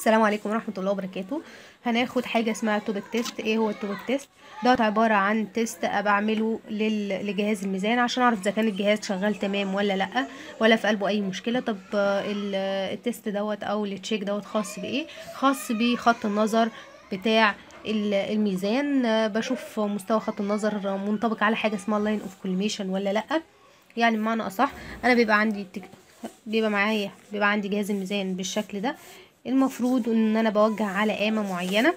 السلام عليكم ورحمة الله وبركاته هناخد حاجة اسمها توبك تيست ايه هو التوبك تيست دوت عبارة عن تيست بعمله لل- لجهاز الميزان عشان اعرف اذا كان الجهاز شغال تمام ولا لا ولا في قلبه اي مشكلة طب آه، ال- التيست دوت او التشيك دوت خاص بايه خاص بخط النظر بتاع ال- الميزان آه، بشوف مستوى خط النظر منطبق على حاجة اسمها لاين اوف كوليميشن ولا لا يعني بمعنى اصح انا بيبقى عندي تك... بيبقى معايا بيبقى عندي جهاز الميزان بالشكل ده المفروض ان انا بوجه على قامة معينة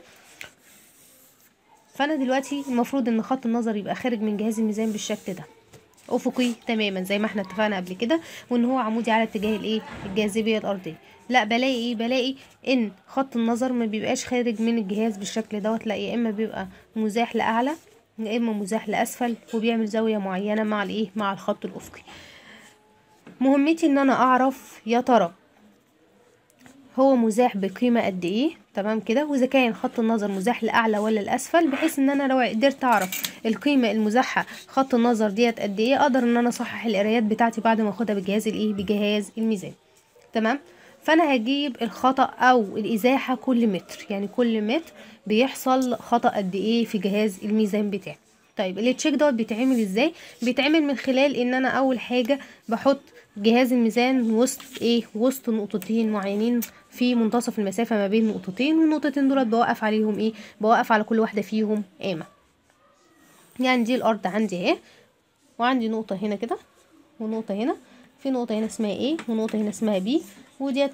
فانا دلوقتي المفروض ان خط النظر يبقى خارج من جهاز الميزان بالشكل ده افقي تماما زي ما احنا اتفقنا قبل كده وان هو عمودي على اتجاه الايه الجاذبيه الارضيه لا بلاقي ايه بلاقي ان خط النظر ما بيبقاش خارج من الجهاز بالشكل دوت لا يا اما بيبقى مزاح لاعلى يا اما مزاح لاسفل وبيعمل زاويه معينه مع الايه مع الخط الافقي مهمتي ان انا اعرف يا ترى هو مزاح بقيمة قد ايه تمام كده واذا كان خط النظر مزاح لاعلى ولا لاسفل بحيث ان انا لو قدرت اعرف القيمة المزاحة خط النظر ديت قد ايه اقدر ان انا اصحح القرايات بتاعتي بعد ما اخدها بجهاز الايه بجهاز الميزان تمام فانا هجيب الخطأ او الازاحة كل متر يعني كل متر بيحصل خطأ قد ايه في جهاز الميزان بتاعي طيب التشيك دوت بيتعمل ازاي بيتعمل من خلال ان انا اول حاجه بحط جهاز الميزان وسط ايه وسط نقطتين معينين في منتصف المسافه ما بين نقطتين والنقطتين دولت بوقف عليهم ايه بوقف على كل واحده فيهم قامه يعني دي الارض عندي اهي وعندي نقطه هنا كده ونقطه هنا في نقطه هنا اسمها ايه ونقطه هنا اسمها بي وديت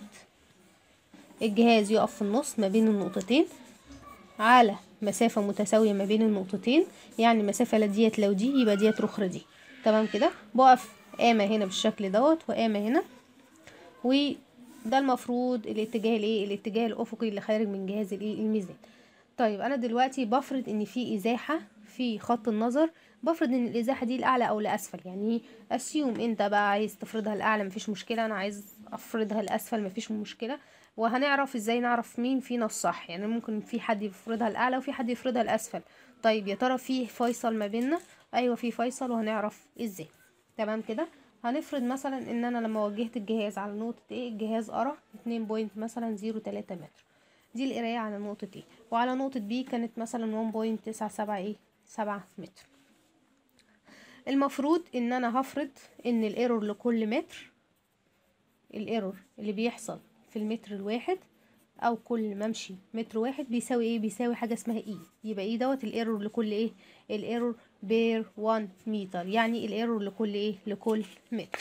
الجهاز يقف في النص ما بين النقطتين على مسافة متساوية ما بين النقطتين يعني المسافة لا ديت لو دي يبقى ديت رخرة دي تمام كده بقف قامة هنا بالشكل دوت وقامة هنا وده المفروض الاتجاه الايه الاتجاه الافقي اللي خارج من جهاز الايه الميزان طيب انا دلوقتي بفرض ان في ازاحة في خط النظر بفرض ان الازاحة دي الاعلى او لاسفل يعني اسيوم انت بقى عايز تفرضها الاعلى مفيش مشكلة انا عايز افرضها الاسفل مفيش مشكلة وهنعرف ازاي نعرف مين فينا الصح يعني ممكن في حد يفرضها الاعلى وفي حد يفرضها الاسفل طيب يا ترى في فيصل ما بيننا ايوه في فيصل وهنعرف ازاي تمام كده هنفرض مثلا ان انا لما وجهت الجهاز على نقطة ايه الجهاز قرا اتنين بوينت مثلا زيرو تلاتة متر دي القراية على نقطة ايه وعلى نقطة بي كانت مثلا ون بوينت تسعة سبعة ايه سبعة متر المفروض ان انا هفرض ان الايرور لكل متر الايرور اللي بيحصل في المتر الواحد او كل ما امشي متر واحد بيساوي ايه بيساوي حاجه اسمها اي يبقى ايه دوت الايرور لكل ايه الايرور بير 1 متر يعني الايرور لكل ايه لكل متر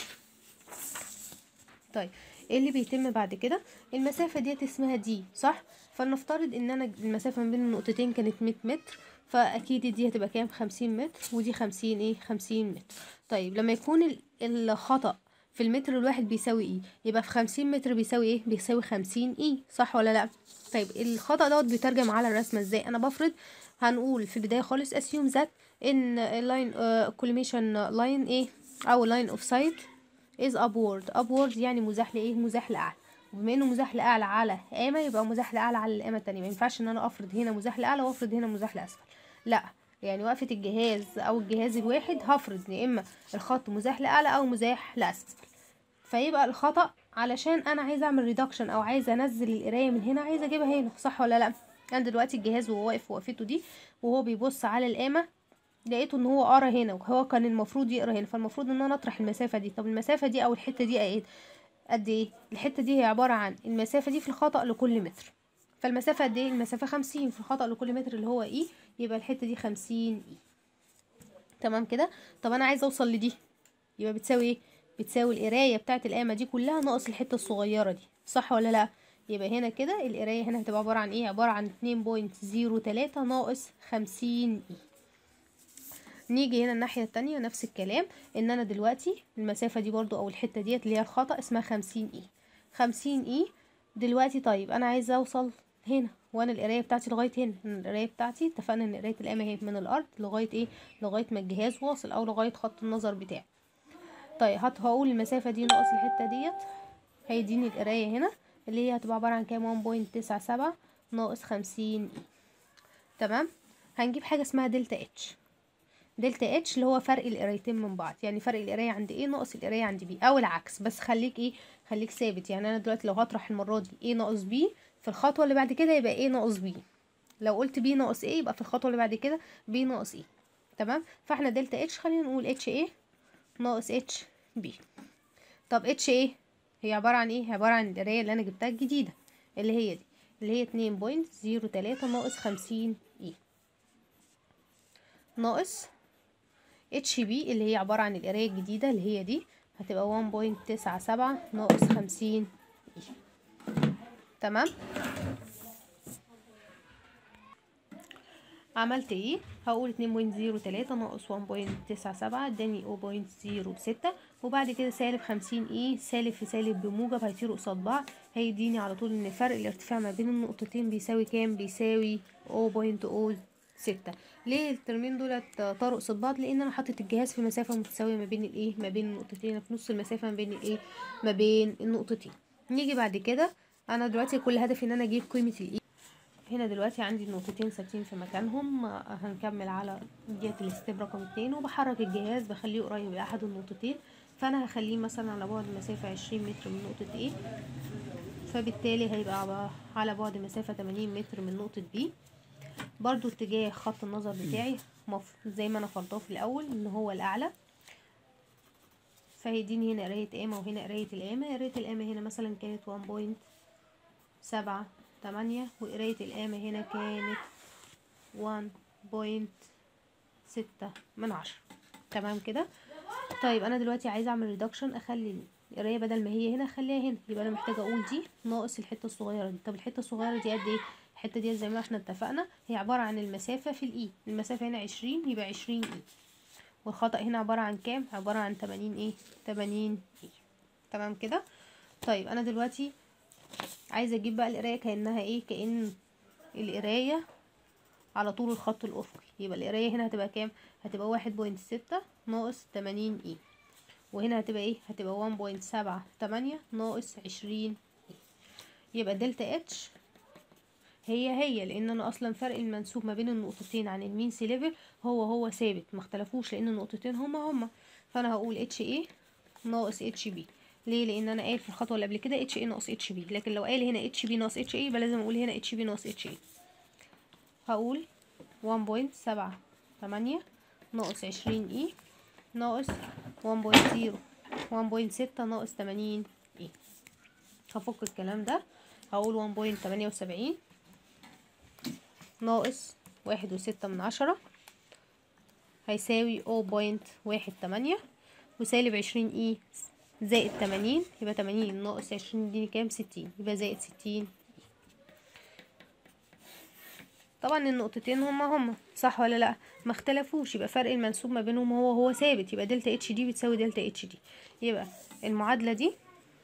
طيب ايه اللي بيتم بعد كده المسافه ديت اسمها دي صح فلنفترض ان انا المسافه ما بين النقطتين كانت 100 متر فاكيد دي هتبقى كام 50 متر ودي 50 ايه 50 متر طيب لما يكون ال- الخطأ في المتر الواحد بيساوي ايه يبقى في خمسين متر بيساوي ايه بيساوي خمسين ايه صح ولا لا طيب الخطأ دوت بيترجم على الرسمة ازاي انا بفرض هنقول في البداية خالص assume that ان اللاين collimation لاين ايه او لاين اوف سايت is upward upward يعني مزاح لايه مزاح لاعلى وبما انه مزاح لاعلى على قامة يبقى مزاح لاعلى على القامة التانية ما ينفعش ان انا افرض هنا مزاح لاعلى وافرض هنا مزاح لاسفل لا يعني وقفة الجهاز او الجهاز الواحد هفرض يا اما الخط مزاح لاعلى او مزاح لاسفل فيبقى الخطأ علشان انا عايزه اعمل ريدكشن او عايزه انزل القرايه من هنا عايزه اجيبها هنا صح ولا لا انا دلوقتي الجهاز وهو واقف وقفته دي وهو بيبص على القامه لقيته ان هو قرا هنا وهو كان المفروض يقرا هنا فالمفروض ان انا اطرح المسافه دي طب المسافه دي او الحته دي ايه قد ايه الحته دي هي عباره عن المسافه دي في الخطأ لكل متر فالمسافه قد ايه المسافه خمسين في الخطأ لكل متر اللي هو ايه يبقى الحته دي خمسين ايه تمام كده طب انا عايزه اوصل لدي يبقى بتساوي ايه بتساوي القرايه بتاعت القامه دي كلها ناقص الحته الصغيره دي صح ولا لا يبقى هنا كده القرايه هنا هتبقى عباره عن ايه عباره عن 2.03 ناقص 50 اي نيجي هنا الناحيه التانية نفس الكلام ان انا دلوقتي المسافه دي برضو او الحته ديت اللي هي الخطا اسمها 50 اي 50 اي دلوقتي طيب انا عايزه اوصل هنا وانا القرايه بتاعتي لغايه هنا أنا القرايه بتاعتي اتفقنا ان قرايه القامه هي من الارض لغايه ايه لغايه ما الجهاز واصل او لغايه خط النظر بتاعي طيب هت هقول المسافة دي ناقص الحتة ديت هيديني القراية هنا اللي هي هتبقى عبارة عن كام ون بوينت تسعة سبعة ناقص خمسين اي تمام هنجيب حاجة اسمها دلتا اتش دلتا اتش اللي هو فرق القرايتين من بعض يعني فرق القرايه عند ايه ناقص القرايه عند بي او العكس بس خليك ايه خليك ثابت يعني انا دلوقتي لو هطرح المره دي ايه ناقص بي في الخطوه اللي بعد كده يبقى a ناقص b لو قلت b ناقص a يبقى في الخطوه اللي بعد كده b ناقص e تمام فاحنا دلتا اتش خلينا نقول اتش a ناقص اتش b طب اتش a هي عباره عن ايه عباره عن القرايه اللي انا جبتها الجديده اللي هي دي اللي هي اتنين بوينت زيرو تلاتة ناقص خمسين اي ناقص اتش بي اللي هي عبارة عن القراية الجديدة اللي هي دي هتبقى وان بوينت تسعة سبعة ناقص خمسين اي تمام عملت ايه هقول اتنين بوينت زيرو تلاتة ناقص وان بوينت تسعة سبعة اداني او بوينت زيرو بستة وبعد كده سالب خمسين ايه سالب في سالب بموجب هيطيروا قصاد بعض هيديني على طول ان فرق الارتفاع ما بين النقطتين بيساوي كام بيساوي او بوينت او ستة ليه الترمين دولت طاروا قصاد بعض لان انا حاطط الجهاز في مسافه متساويه ما بين الايه ما بين النقطتين في نص المسافه ما بين الايه ما بين النقطتين نيجي بعد كده انا دلوقتي كل هدفي ان انا اجيب قيمه الايه هنا دلوقتي عندي النقطتين ثابتين في مكانهم هنكمل على ديت الاستيب رقم اتنين وبحرك الجهاز بخليه قريب لأحد النقطتين فأنا هخليه مثلا على بعد مسافة عشرين متر من نقطة A فبالتالي هيبقى على بعد مسافة تمانين متر من نقطة B برضو اتجاه خط النظر بتاعي مف... زي ما انا فرضاه في الأول ان هو الأعلى فهيديني هنا قراية قامة وهنا قراية القامة قراية القامة هنا مثلا كانت وان بوينت سبعة تمانية وقراية القامة هنا كانت وان بوينت ستة من عشرة تمام كده طيب انا دلوقتي عايزه اعمل ريدكشن اخلي القرايه بدل ما هي هنا اخليها هنا يبقى انا محتاجه اقول دي ناقص الحته الصغيره دي طب الحته الصغيره دي قد ايه الحته دي زي ما احنا اتفقنا هي عباره عن المسافه في الاي المسافه هنا عشرين يبقى عشرين اي والخطأ هنا عبارة عن كام عبارة عن تمانين ايه تمانين اي تمام كده طيب انا دلوقتي عايزه اجيب بقى القرايه كانها ايه كأن القرايه على طول الخط الافقي يبقى القرايه هنا هتبقى كام هتبقى واحد بوينت ستة ناقص تمانين اي وهنا هتبقى ايه هتبقى وان بوينت سبعة تمانية ناقص عشرين اي يبقى دلتا اتش هي هي لان انا اصلا فرق المنسوب ما بين النقطتين عن المين سي ليفل هو هو ثابت ما اختلفوش لان النقطتين هما هما فانا هقول اتش ايه ناقص اتش بي ليه لان انا قايل في الخطوه اللي قبل كده اتش ايه ناقص اتش بي لكن لو قايل هنا اتش بي ناقص اتش ايه يبقى لازم اقول هنا اتش بي ناقص اتش ايه هقول وان بوينت سبعة تمانية ناقص عشرين اي ناقص وان بوينت زيرو وان بوينت ستة ناقص تمانين اي هفك الكلام ده هقول وان بوينت تمانية وسبعين ناقص واحد وستة من عشرة هيساوي او بوينت واحد تمانية وسالب عشرين اي زائد تمانين يبقى تمانين ناقص عشرين يديني كام ستين يبقى زائد ستين طبعا النقطتين هما هما صح ولا لا ما اختلفوش يبقى فرق المنسوب ما بينهم هو هو ثابت يبقى دلتا اتش دي بتساوي دلتا اتش دي يبقى المعادلة دي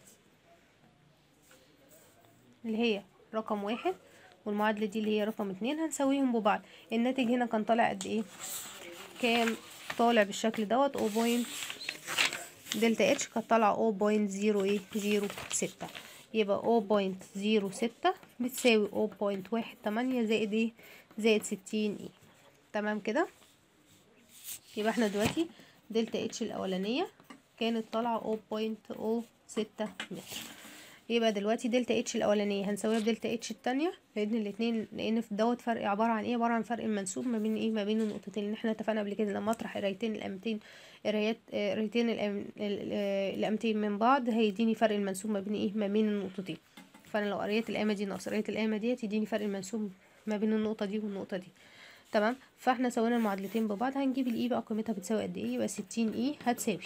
اللي هي رقم واحد والمعادلة دي اللي هي رقم اتنين هنساويهم ببعض الناتج هنا كان طالع قد ايه كان طالع بالشكل دوت او بوينت دلتا اتش كانت طالعة او بوينت زيرو ايه زيرو ستة يبقى او بوينت زيرو ستة بتساوي او بوينت واحد تمانية زائد ايه زائد ستين ايه تمام كده يبقى احنا دلوقتي دلتا اتش الاولانية كانت طالعة او بوينت او ستة متر يبقى دلوقتي دلتا اتش الاولانيه هنساويها بدلتا اتش التانية لان الاتنين لان في دوت فرق عباره عن ايه عباره عن فرق المنسوب ما بين ايه ما بين النقطتين اللي احنا اتفقنا قبل كده لما اطرح قرايتين الامتين قرايات قرايتين الامتين من بعض هيديني فرق المنسوب ما بين ايه ما بين النقطتين فانا لو قريت القامه دي ناقص قريت القامه ديت يديني فرق المنسوب ما بين النقطه دي والنقطه دي تمام فاحنا سوينا المعادلتين ببعض هنجيب الاي بقى قيمتها بتساوي قد ايه يبقى ستين اي هتساوي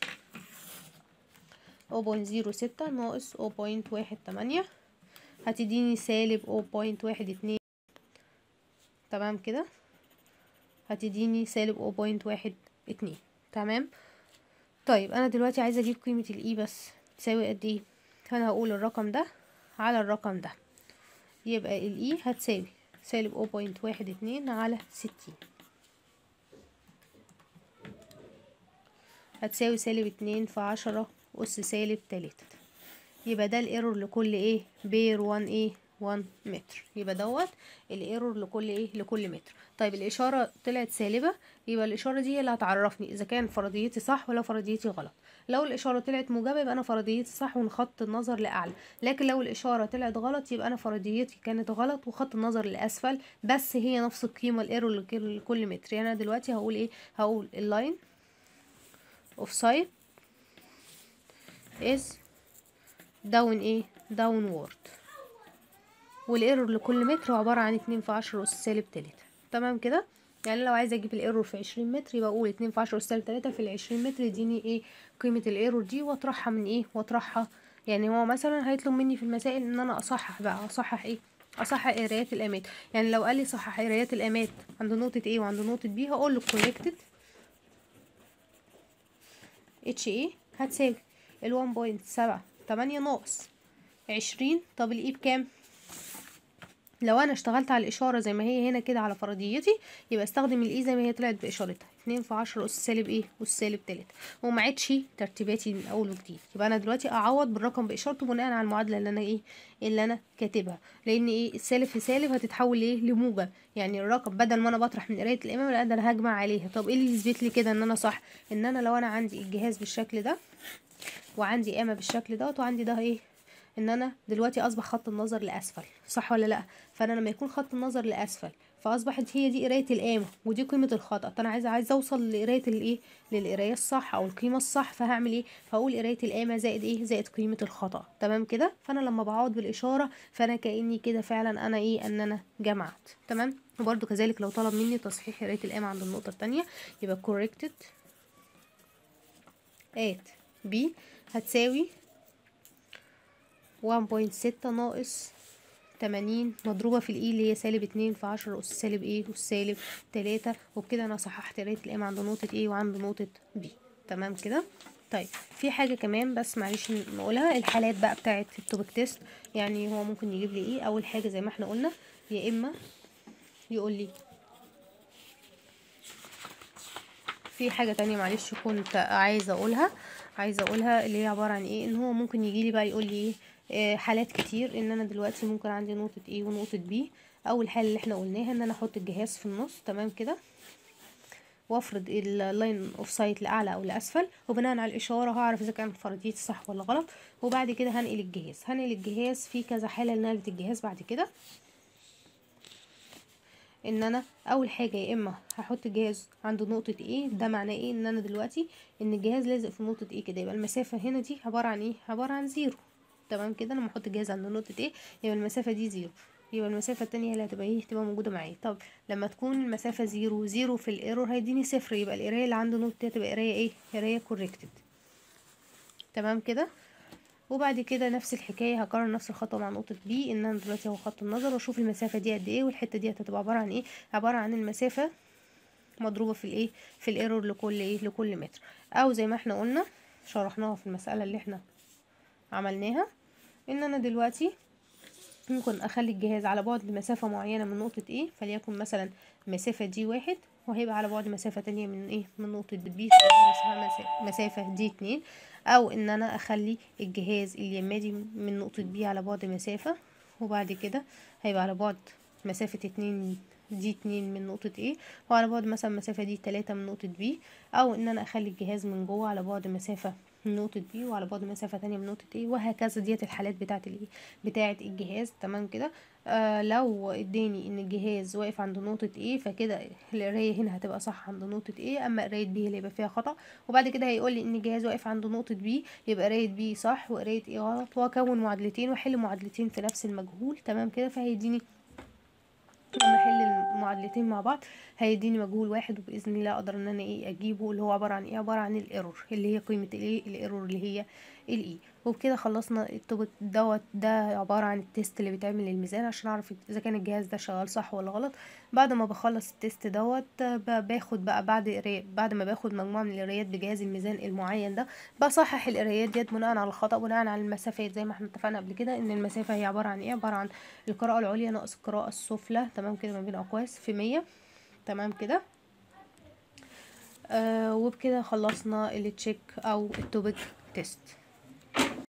او بوينت زيرو ستة ناقص او بوينت واحد تمانية هتديني سالب او بوينت واحد اتنين تمام كده هتديني سالب او بوينت واحد اتنين تمام طيب انا دلوقتي عايزه اجيب قيمه الاي بس تساوي قد ايه فانا هقول الرقم ده على الرقم ده يبقى الاي هتساوي سالب او بوينت واحد اتنين على ستين هتساوي سالب اتنين في عشرة أس سالب تلاتة يبقى ده الايرور لكل ايه بير وان ايه وان متر يبقى دوت الايرور لكل ايه لكل متر طيب الاشاره طلعت سالبه يبقى الاشاره دي هي اللي هتعرفني اذا كان فرضيتي صح ولا فرضيتي غلط لو الاشاره طلعت موجبه يبقى انا فرضيتي صح ونخط النظر لاعلى لكن لو الاشاره طلعت غلط يبقى انا فرضيتي كانت غلط وخط النظر لاسفل بس هي نفس القيمه الايرور لكل لكل متر يعني انا دلوقتي هقول ايه هقول اللاين اوف سايد از داون ايه داون وورد والايرور لكل متر هو عباره عن اتنين في عشرة اس سالب تلاتة تمام كده يعني لو عايزه اجيب الايرور في عشرين متر يبقى اقول اتنين في عشرة اس سالب تلاتة في العشرين متر يديني ايه قيمه الايرور دي واطرحها من ايه واطرحها يعني هو مثلا هيطلب مني في المسائل ان انا اصحح بقى اصحح ايه اصحح قرايات الامات يعني لو قال لي صحح قرايات الامات عند نقطه ايه وعند نقطه بي هقول له corrected اتش ايه هتساوي ال 1.7 تمانية ناقص عشرين طب الاي بكام لو انا اشتغلت على الاشاره زي ما هي هنا كده على فرضيتي يبقى استخدم الاي زي ما هي طلعت باشارتها اتنين في عشرة اس سالب ايه اس سالب تلاتة وما عادش ترتيباتي من اول وجديد يبقى انا دلوقتي اعوض بالرقم باشارته بناء على المعادله اللي انا ايه اللي انا كاتبها لان ايه السالب في سالب هتتحول ايه لموجب يعني الرقم بدل ما انا بطرح من قرايه الامام لا ده انا هجمع عليها طب ايه اللي يثبت لي كده ان انا صح ان انا لو انا عندي الجهاز بالشكل ده وعندي قامه بالشكل دوت وعندي ده ايه ان انا دلوقتي اصبح خط النظر لاسفل صح ولا لا فانا لما يكون خط النظر لاسفل فاصبحت هي دي قرايه القامه ودي قيمه الخطا انا عايزه عايزه اوصل لقرايه الايه للقرايه الصح او القيمه الصح فهعمل ايه فاقول قرايه القامه زائد ايه زائد قيمه الخطا تمام كده فانا لما بعوض بالاشاره فانا كاني كده فعلا انا ايه ان انا جمعت تمام وبرده كذلك لو طلب مني تصحيح قرايه القامه عند النقطه الثانيه يبقى corrected at b هتساوي 1.6 ناقص تمانين مضروبة في الاي اللي هي سالب اتنين في عشرة أس سالب ايه أس سالب تلاتة وبكده أنا صححت قراية القيم عند نقطة ايه وعند نقطة بي تمام كده طيب في حاجة كمان بس معلش نقولها الحالات بقى بتاعة التوبك تيست يعني هو ممكن يجيب لي ايه أول حاجة زي ما احنا قلنا يا إما يقول لي في حاجة تانية معلش كنت عايزة أقولها عايزة أقولها اللي هي عبارة عن ايه إن هو ممكن يجيلي بقى يقول لي ايه حالات كتير ان انا دلوقتي ممكن عندي نقطة A ونقطة B اول حالة اللي احنا قلناها ان انا احط الجهاز في النص تمام كده وافرض اللاين اوف سايت لاعلى او لاسفل وبناء على الاشاره هعرف اذا كانت فرضيتي صح ولا غلط وبعد كده هنقل الجهاز هنقل الجهاز في كذا حاله لنقله الجهاز بعد كده ان انا اول حاجه يا اما هحط الجهاز عند نقطه A ده معناه ايه ان انا دلوقتي ان الجهاز لازق في نقطه A كده يبقى المسافه هنا دي عباره عن ايه عباره عن زيرو تمام كده انا احط الجهاز عند نقطه ايه يبقى المسافه دي زيرو يبقى المسافه التانية اللي هتبقى ايه هتبقى موجوده معايا طب لما تكون المسافه زيرو زيرو في الايرور هيديني صفر يبقى القرايه اللي عند نقطه ايه هتبقى قرايه ايه قرايه كوركتد تمام كده وبعد كده نفس الحكايه هكرر نفس الخطوه مع نقطه بي ان انا دلوقتي اهو خط النظر واشوف المسافه دي قد ايه والحته دي هتبقى عباره عن ايه عباره عن المسافه مضروبه في الايه في الايرور لكل ايه لكل متر او زي ما احنا قلنا شرحناها في المساله اللي احنا عملناها ان انا دلوقتي ممكن اخلي الجهاز على بعد مسافة معينة من نقطة ايه فليكن مثلا مسافة دي واحد وهيبقى على بعد مسافة تانية من ايه من نقطة بي مسافة دي اتنين او ان انا اخلي الجهاز اليمادي من نقطة بي على بعد مسافة وبعد كده هيبقى على بعد مسافة اتنين دي اتنين من نقطة ايه وعلى بعد مثلا مسافة دي تلاتة من نقطة بي او ان انا اخلي الجهاز من جوه على بعد مسافة من نقطة بي وعلى بعد مسافة تانية من نقطة ايه وهكذا ديت الحالات بتاعة الايه بتاعة الجهاز تمام كده آه لو اداني ان الجهاز واقف عند نقطة ايه فكده القراية هنا هتبقى صح عند نقطة ايه اما قراية بي اللي يبقى فيها خطأ وبعد كده هيقول لي ان الجهاز واقف عند نقطة بي يبقى قراية بي صح وقراية ايه غلط واكون معادلتين واحل معادلتين في نفس المجهول تمام كده فهيديني لما احل المعادلتين مع بعض هيديني مجهول واحد وباذن الله اقدر ان انا ايه اجيبه اللي هو عباره عن ايه عباره عن الايرور اللي هي قيمه الايه الايرور اللي هي الاي وبكده خلصنا التوبك دوت ده عباره عن التيست اللي بيتعمل للميزان عشان اعرف اذا كان الجهاز ده شغال صح ولا غلط بعد ما بخلص التيست دوت باخد بقى بعد قرايه بعد ما باخد مجموعه من القرايات بجهاز الميزان المعين ده بصحح القرايات ديت بناء على الخطا بناء على المسافات زي ما احنا اتفقنا قبل كده ان المسافه هي عباره عن ايه عباره عن القراءه العليا ناقص القراءه السفلى تمام كده ما بين اقواس في مية تمام كده آه وبكده خلصنا التشيك او التوبك تيست